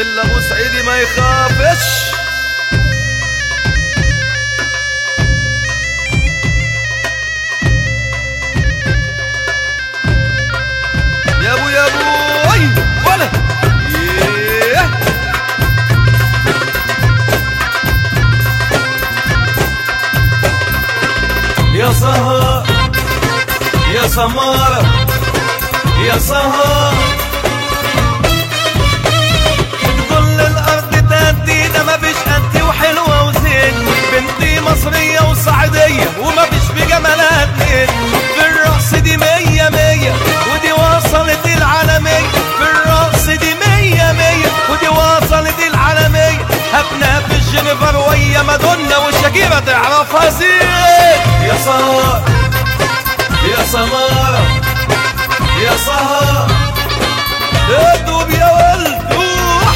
الا ابو سعيدي ما يخافش يا ابو يا ابو اي ولا إيه. يا سهر يا سمارة يا سهر كل الارض تهدينا ما فيش انتي وحلوه وزين بنتي مصريه وصعيديه وما فيش بجمالها اتنين في الرقص دي مية مية ودي وصلت العالمية في الرقص دي مية مية ودي وصلت العالمية هبنا في الجنيفر ويا مادونا وشاكيرا تعرفها زين يا سهر يا سمارة يا سهر ادوب يا ولد روح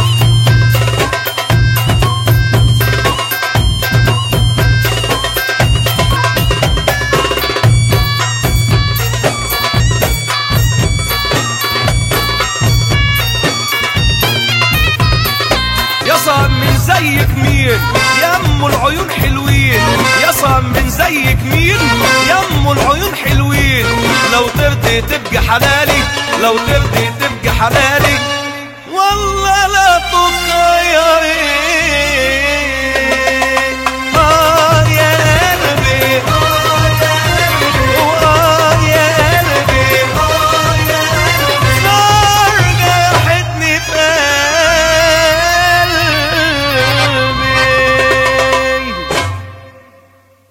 يا صار من زيك مين يا ام العيون حلوين يا صار من زيك مين يا ام العيون حلوين لو ترضي تبقى حلالي لو ترضي تبقى حلالي